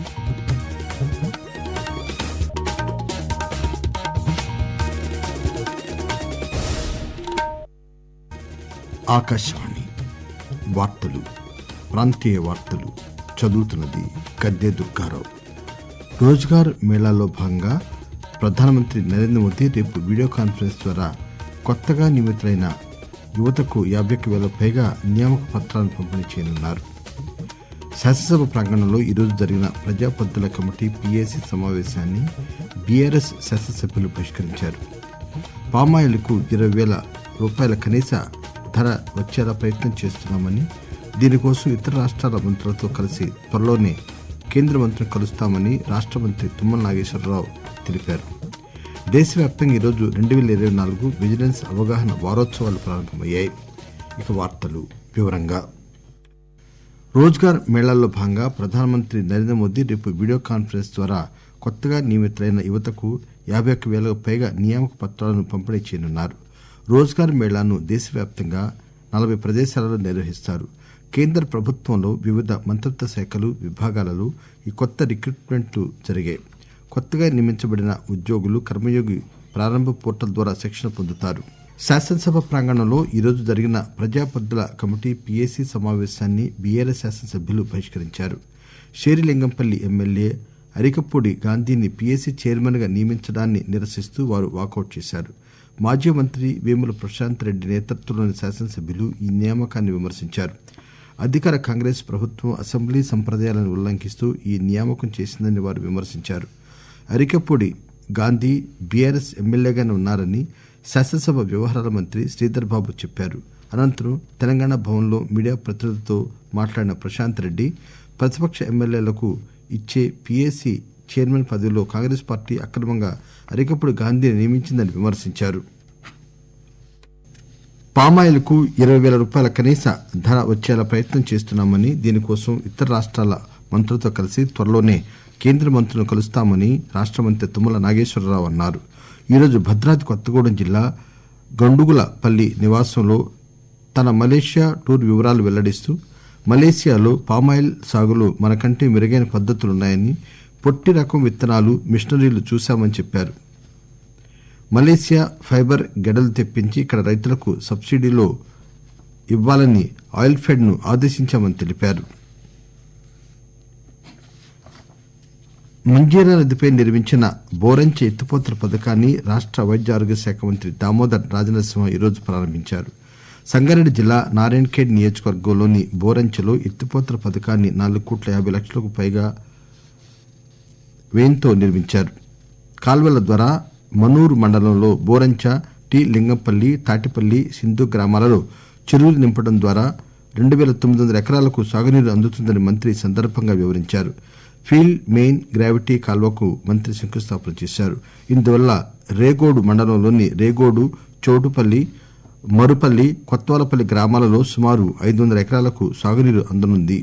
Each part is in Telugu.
ఆకాశవాణి వార్తలు ప్రాంతీయ వార్తలు చదువుతున్నది గద్దె దుర్గారావు రోజ్గార్ మేళాలో భాగంగా ప్రధానమంత్రి నరేంద్ర మోదీ రేపు వీడియో కాన్ఫరెన్స్ ద్వారా కొత్తగా నియమితులైన యువతకు యాభై ఒక్క వేల పైగా నియామక పత్రాలను పంపిణీ చేయనున్నారు శాసనసభ ప్రాంగణంలో ఈరోజు జరిగిన ప్రజాపద్దుల కమిటీ పీఏసీ సమావేశాన్ని బీఆర్ఎస్ శాసనసభ్యులు బహిష్కరించారు పామాయిల్కు ఇరవై వేల రూపాయల కనీస ధర వచ్చేలా ప్రయత్నం చేస్తున్నామని దీనికోసం ఇతర రాష్ట్రాల మంత్రులతో కలిసి త్వరలోనే కేంద్ర మంత్రిని కలుస్తామని రాష్ట్ర మంత్రి తుమ్మల నాగేశ్వరరావు తెలిపారు దేశవ్యాప్తంగా ఈరోజు రెండు వేల ఇరవై నాలుగు విజిలెన్స్ అవగాహన వారోత్సవాలు ప్రారంభమయ్యాయి ఇక వార్తలు వివరంగా రోజ్గార్ మేళాల్లో భాగంగా ప్రధానమంత్రి నరేంద్ర మోదీ రేపు వీడియో కాన్ఫరెన్స్ ద్వారా కొత్తగా నియమితులైన యువతకు యాభై ఒక్క వేలకు పైగా నియామక పత్రాలను పంపిణీ చేయనున్నారు రోజ్గార్ మేళాను దేశవ్యాప్తంగా నలభై ప్రదేశాలలో నిర్వహిస్తారు కేంద్ర ప్రభుత్వంలో వివిధ మంత్రిత్వ శాఖలు విభాగాలలో ఈ కొత్త రిక్రూట్మెంట్లు జరిగాయి కొత్తగా నియమించబడిన ఉద్యోగులు కర్మయోగి ప్రారంభ పోర్టల్ ద్వారా శిక్షణ పొందుతారు శాసనసభ ప్రాంగణంలో ఈరోజు జరిగిన ప్రజాపద్దుల కమిటీ పీఏసీ సమావేశాన్ని బీఆర్ఎస్ శాసనసభ్యులు బహిష్కరించారు షేరిలింగంపల్లి ఎమ్మెల్యే అరికపూడి గాంధీని పీఏసీ చైర్మన్ గా నియమించడాన్ని నిరసిస్తూ వారు వాకౌట్ చేశారు మాజీ మంత్రి వేముల ప్రశాంత్ రెడ్డి నేతృత్వంలోని శాసనసభ్యులు ఈ నియామకాన్ని విమర్శించారు అధికార కాంగ్రెస్ ప్రభుత్వం అసెంబ్లీ సంప్రదాయాలను ఉల్లంఘిస్తూ ఈ నియామకం చేసిందని వారు విమర్శించారు అరికపూడి గాంధీ బీఆర్ఎస్ ఎమ్మెల్యేగానే ఉన్నారని శాసనసభ వ్యవహారాల మంత్రి శ్రీధర్ బాబు చెప్పారు అనంతరం తెలంగాణ భవన్లో మీడియా ప్రతినిధులతో మాట్లాడిన ప్రశాంత్ రెడ్డి ప్రతిపక్ష ఎమ్మెల్యేలకు ఇచ్చే పీఏసీ చైర్మన్ పదవిలో కాంగ్రెస్ పార్టీ అక్రమంగా అరికపూడి గాంధీని నియమించిందని విమర్శించారు పామాయిల్కు ఇరవై వేల రూపాయల కనీస ధర వచ్చేలా ప్రయత్నం చేస్తున్నామని దీనికోసం ఇతర రాష్ట్రాల మంత్రులతో కలిసి త్వరలోనే కేంద్ర మంత్రులను కలుస్తామని రాష్ట్ర మంత్రి తుమ్మల నాగేశ్వరరావు అన్నారు ఈరోజు భద్రాద్రి కొత్తగూడెం జిల్లా గండుగులపల్లి నివాసంలో తన మలేషియా టూర్ వివరాలు వెల్లడిస్తూ మలేసియాలో పామాయిల్ సాగులో మనకంటే మెరుగైన పద్దతులున్నాయని పొట్టి రకం విత్తనాలు మిషనరీలు చూశామని చెప్పారు మలేసియా ఫైబర్ గెడలు తెప్పించి ఇక్కడ రైతులకు సబ్సిడీలో ఇవ్వాలని ఆయిల్ ఫెడ్ ను ఆదేశించామని తెలిపారు మంజీరా నదిపై నిర్మించిన బోరంచె ఎత్తిపోతల పథకాన్ని రాష్ట వైద్య ఆరోగ్య శాఖ మంత్రి దామోదర్ రాజనరసింహ ఈరోజు ప్రారంభించారు సంగారెడ్డి జిల్లా నారాయణఖేడ్ నియోజకవర్గంలోని బోరంచెలో ఎత్తిపోతల పథకాన్ని నాలుగు కోట్ల యాభై లక్షలకు పైగా వ్యయంతో నిర్మించారు కాల్వల ద్వారా మనూరు మండలంలో బోరంచ టి లింగంపల్లి తాటిపల్లి సింధు గ్రామాలలో చెరువులు నింపడం ద్వారా రెండు పేల తొమ్మిది వందల ఎకరాలకు సాగునీరు అందుతుందని మంత్రి ఈ సందర్భంగా వివరించారు ఫీల్డ్ మెయిన్ గ్రావిటీ కాల్వకు మంత్రి శంకుస్థాపన చేశారు ఇందువల్ల రేగోడు మండలంలోని రేగోడు చౌటుపల్లి మరుపల్లి కొత్వాలపల్లి గ్రామాలలో సుమారు ఐదు వందల ఎకరాలకు సాగునీరు అందనుంది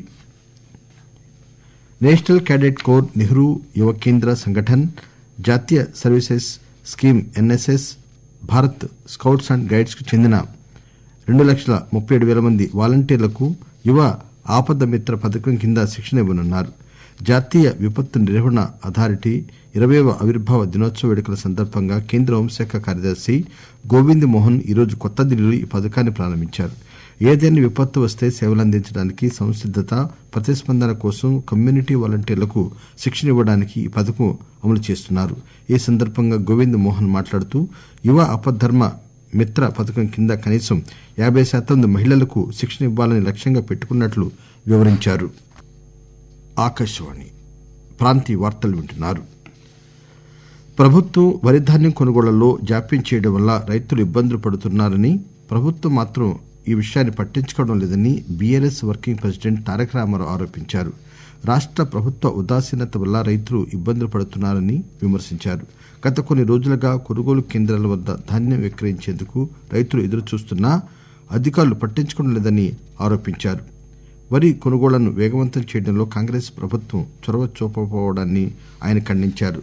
national cadet corps Nehru Yuva Kendra Sangathan జాతీయ services scheme NSS Bharat scouts and guides కు చెందిన రెండు లక్షల ముప్పై ఏడు వేల మంది వాలంటీర్లకు యువ ఆపద మిత్ర పథకం కింద శిక్షణ ఇవ్వనున్నారు జాతీయ విపత్తు నిర్వహణ అథారిటీ ఇరవైవ ఆవిర్భావ దినోత్సవ వేడుకల సందర్భంగా కేంద్ర హోంశాఖ కార్యదర్శి గోవింద్ మోహన్ ఈరోజు కొత్త ఢిల్లీలో ఈ పథకాన్ని ప్రారంభించారు ఏదైనా విపత్తు వస్తే సేవలందించడానికి సంసిద్దత ప్రతిస్పందన కోసం కమ్యూనిటీ వాలంటీర్లకు శిక్షణ ఇవ్వడానికి ఈ పథకం అమలు చేస్తున్నారు ఈ సందర్భంగా గోవింద్ మోహన్ మాట్లాడుతూ యువ ఆపద్ధర్మ మిత్ర పథకం కింద కనీసం యాబై శాతం మంది మహిళలకు శిక్షణ ఇవ్వాలని లక్ష్యంగా పెట్టుకున్నట్లు వివరించారు ఆకాశవాణి ప్రాంతీయ వార్తలు వింటున్నారు ప్రభుత్వం వరి ధాన్యం కొనుగోళ్లలో జాప్యం చేయడం వల్ల రైతులు ఇబ్బందులు పడుతున్నారని ప్రభుత్వం మాత్రం ఈ విషయాన్ని పట్టించుకోవడం లేదని BRS working president Taraka Ramarao ఆరోపించారు రాష్ట ప్రభుత్వ ఉదాసీనత వల్ల రైతులు ఇబ్బందులు పడుతున్నారని విమర్శించారు గత కొన్ని రోజులుగా కొనుగోలు కేంద్రాల వద్ద ధాన్యం విక్రయించేందుకు రైతులు ఎదురుచూస్తున్నా అధికారులు పట్టించుకోవడం లేదని ఆరోపించారు వరి కొనుగోళ్లను వేగవంతం చేయడంలో కాంగ్రెస్ ప్రభుత్వం చొరవ చూపకపోవడాన్ని ఆయన ఖండించారు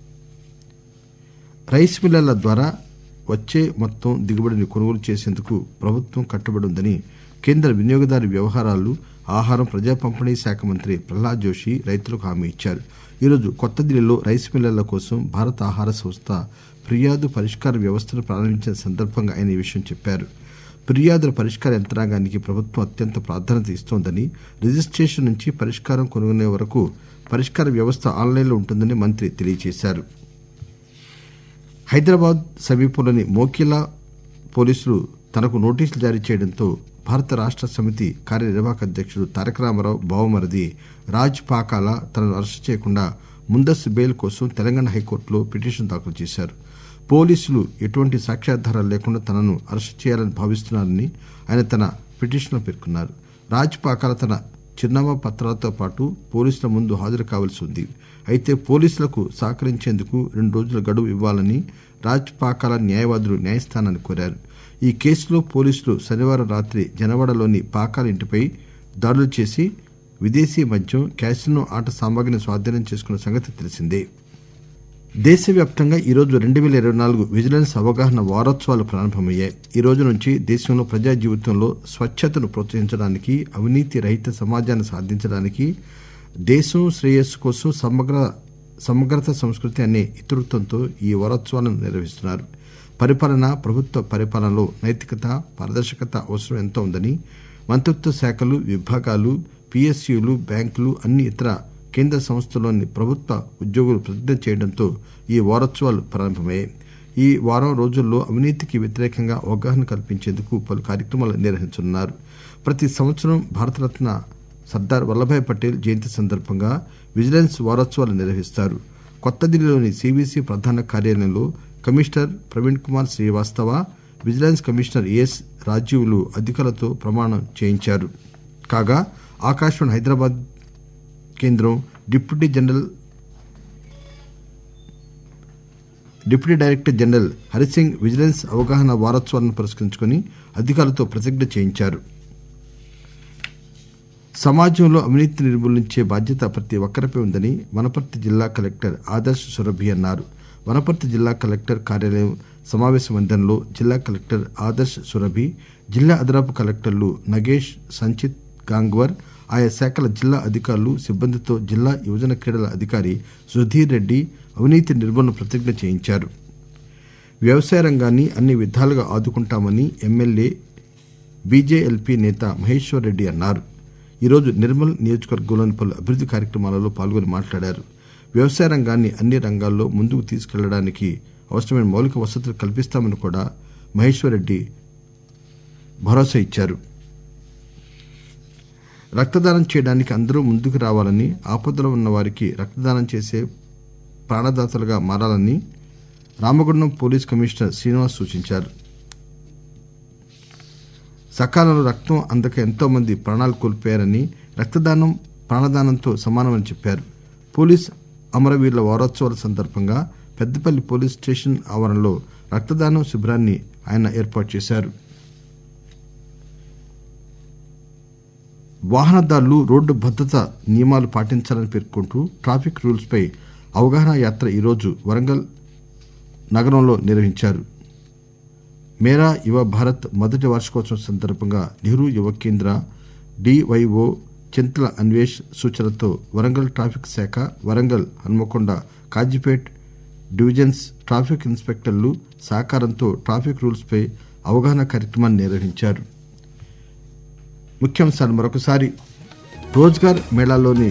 రైస్ మిల్లర్ల ద్వారా వచ్చే మొత్తం దిగుబడిని కొనుగోలు చేసేందుకు ప్రభుత్వం కట్టుబడి ఉందని కేంద్ర వినియోగదారు వ్యవహారాలు ఆహారం ప్రజా పంపిణీ శాఖ మంత్రి ప్రహ్లాద్ జోషి రైతులకు హామీ ఇచ్చారు ఈరోజు కొత్త ఢిల్లీలో రైస్ మిల్లర్ల కోసం భారత ఆహార సంస్థ ఫిర్యాదు పరిష్కార వ్యవస్థను ప్రారంభించిన సందర్భంగా ఆయన ఈ విషయం చెప్పారు ఫిర్యాదుల పరిష్కార యంత్రాంగానికి ప్రభుత్వం అత్యంత ప్రాధాన్యత ఇస్తోందని రిజిస్టేషన్ నుంచి పరిష్కారం కనుగొనే వరకు పరిష్కార వ్యవస్థ ఆన్లైన్లో ఉంటుందని మంత్రి తెలియజేశారు హైదరాబాద్ సమీపంలోని మోకిలా పోలీసులు తనకు నోటీసులు జారీ చేయడంతో భారత రాష్ట సమితి కార్యనిర్వాహక అధ్యక్షుడు తారక రామారావు బావమరిది రాజ్ పాకాల తనను అరెస్టు చేయకుండా ముందస్తు బెయిల్ కోసం తెలంగాణ హైకోర్టులో పిటిషన్ దాఖలు చేశారు పోలీసులు ఎటువంటి సాక్ష్యాధారాలు లేకుండా తనను అరెస్టు చేయాలని భావిస్తున్నారని ఆయన తన పిటిషన్లో పేర్కొన్నారు రాజ్ పాకాల తన చిరునామా పత్రాలతో పాటు పోలీసుల ముందు హాజరు కావాల్సి ఉంది అయితే పోలీసులకు సహకరించేందుకు రెండు రోజుల గడువు ఇవ్వాలని రాజ్ పాకాల న్యాయవాదులు న్యాయస్థానాన్ని కోరారు ఈ కేసులో పోలీసులు శనివారం రాత్రి జనవాడలోని పాకాల ఇంటిపై దాడులు చేసి విదేశీ మద్యం క్యాసినో ఆట సామాగ్రిని స్వాధీనం చేసుకున్న సంగతి తెలిసిందే దేశవ్యాప్తంగా ఈరోజు రెండు పేల ఇరవై నాలుగు విజిలెన్స్ అవగాహన వారోత్సవాలు ప్రారంభమయ్యాయి ఈ రోజు నుంచి దేశంలో ప్రజా జీవితంలో స్వచ్ఛతను ప్రోత్సహించడానికి అవినీతి రహిత సమాజాన్ని సాధించడానికి దేశం శ్రేయస్సు కోసం సమగ్ర సమగ్రత సంస్కృతి అనే ఇతివృత్తంతో ఈ వారోత్సవాలను నిర్వహిస్తున్నారు పరిపాలన ప్రభుత్వ పరిపాలనలో నైతికత పారదర్శకత అవసరం ఎంతో ఉందని మంత్రిత్వ శాఖలు విభాగాలు పిఎస్యులు బ్యాంకులు అన్ని ఇతర కేంద్ర సంస్థల్లోని ప్రభుత్వ ఉద్యోగులు ప్రతిజ్ఞ చేయడంతో ఈ వారోత్సవాలు ప్రారంభమయ్యాయి ఈ వారం రోజుల్లో అవినీతికి వ్యతిరేకంగా అవగాహన కల్పించేందుకు పలు కార్యక్రమాలు నిర్వహించనున్నారు ప్రతి సంవత్సరం భారతరత్న సర్దార్ వల్లభాయ్ పటేల్ జయంతి సందర్భంగా విజిలెన్స్ వారోత్సవాలు నిర్వహిస్తారు కొత్త ఢిల్లీలోని సిబిసి ప్రధాన కార్యాలయంలో commissioner Praveen Kumar Srivastava vigilance commissioner A రాజీవ్లు అధికారులతో ప్రమాణం చేయించారు కాగా ఆకాశవాణి హైదరాబాద్ కేంద్రం deputy general deputy director general Harisingh vigilance అవగాహన వారోత్సవాలను పురస్కరించుకుని అధికారులతో ప్రతిజ్ఞ చేయించారు సమాజంలో అవినీతిని నిర్మూలించే బాధ్యత ప్రతి ఒక్కరిపై ఉందని వనపర్తి జిల్లా కలెక్టర్ ఆదర్శ్ సురభి అన్నారు వనపర్తి జిల్లా కలెక్టర్ కార్యాలయం సమావేశ మందిరంలో జిల్లా కలెక్టర్ ఆదర్శ్ సురభి జిల్లా అదనపు కలెక్టర్లు నగేష్ సంచిత్ గాంగ్వర్ ఆయా శాఖల జిల్లా అధికారులు సిబ్బందితో జిల్లా యువజన క్రీడల అధికారి సుధీర్ రెడ్డి అవినీతి నిర్మూలన ప్రతిజ్ఞ చేయించారు వ్యవసాయ రంగాన్ని అన్ని విధాలుగా ఆదుకుంటామని ఎమ్మెల్యే బీజేఎల్పీ నేత మహేశ్వర్ రెడ్డి అన్నారు ఈరోజు నిర్మల్ నియోజకవర్గంలోని పలు అభివృద్ది కార్యక్రమాలలో పాల్గొని మాట్లాడారు వ్యవసాయ రంగాన్ని అన్ని రంగాల్లో ముందుకు తీసుకెళ్లడానికి అవసరమైన మౌలిక వసతులు కల్పిస్తామని కూడా మహేశ్వర్ రెడ్డి భరోసా ఇచ్చారు రక్తదానం చేయడానికి అందరూ ముందుకు రావాలని ఆపదలో ఉన్న వారికి రక్తదానం చేసే ప్రాణదాతలుగా మారాలని రామగుండం పోలీస్ కమిషనర్ శ్రీనివాస్ సూచించారు సకాలంలో రక్తం అందక ఎంతో మంది ప్రాణాలు కోల్పోయారని రక్తదానం ప్రాణదానంతో సమానమని చెప్పారు పోలీస్ అమరవీరుల వారోత్సవాల సందర్భంగా పెద్దపల్లి పోలీస్ స్టేషన్ ఆవరణలో రక్తదానం శిబిరాన్ని ఆయన ఏర్పాటు చేశారు వాహనదారులు రోడ్డు భద్రత నియమాలు పాటించాలని పేర్కొంటూ ట్రాఫిక్ రూల్స్ పై అవగాహన యాత్ర ఈరోజు వరంగల్ నగరంలో నిర్వహించారు మేరా యువ భారత్ మొదటి వార్షికోత్సవం సందర్భంగా నెహ్రూ యువ కేంద్ర డివైఓ చింతల అన్వేష్ సూచనలతో వరంగల్ ట్రాఫిక్ శాఖ వరంగల్ హన్మకొండ కాజీపేట్ డివిజన్స్ ట్రాఫిక్ ఇన్స్పెక్టర్లు సహకారంతో ట్రాఫిక్ రూల్స్ పై అవగాహన కార్యక్రమాన్ని నిర్వహించారు ముఖ్యాంశాలు మరొకసారి రోజ్గార్ మేళాలోని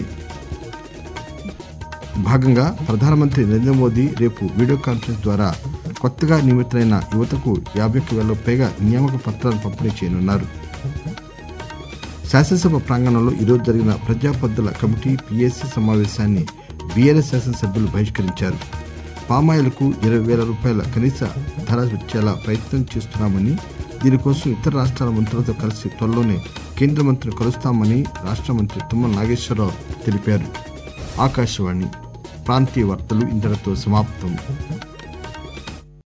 భాగంగా ప్రధానమంత్రి నరేంద్ర మోదీ రేపు వీడియో కాన్ఫరెన్స్ ద్వారా కొత్తగా నియమితులైన యువతకు యాభై ఒక్క వేలకు పైగా నియామక పత్రాలను పంపిణీ చేయనున్నారు శాసనసభ ప్రాంగణంలో ఈరోజు జరిగిన ప్రజాపద్దుల కమిటీ పిఎస్సి సమావేశాన్ని బీఆర్ఎస్ శాసనసభ్యులు బహిష్కరించారు పామాయిల్కు ఇరవై వేల రూపాయల కనీస ధర వచ్చేలా ప్రయత్నం చేస్తున్నామని దీనికోసం ఇతర రాష్ట్రాల మంత్రులతో కలిసి త్వరలోనే కేంద్ర మంత్రిని కలుస్తామని రాష్ట్ర మంత్రి తుమ్మల నాగేశ్వరరావు తెలిపారు ఆకాశవాణి ప్రాంతీయ వార్తలు ఇంతటితో సమాప్తం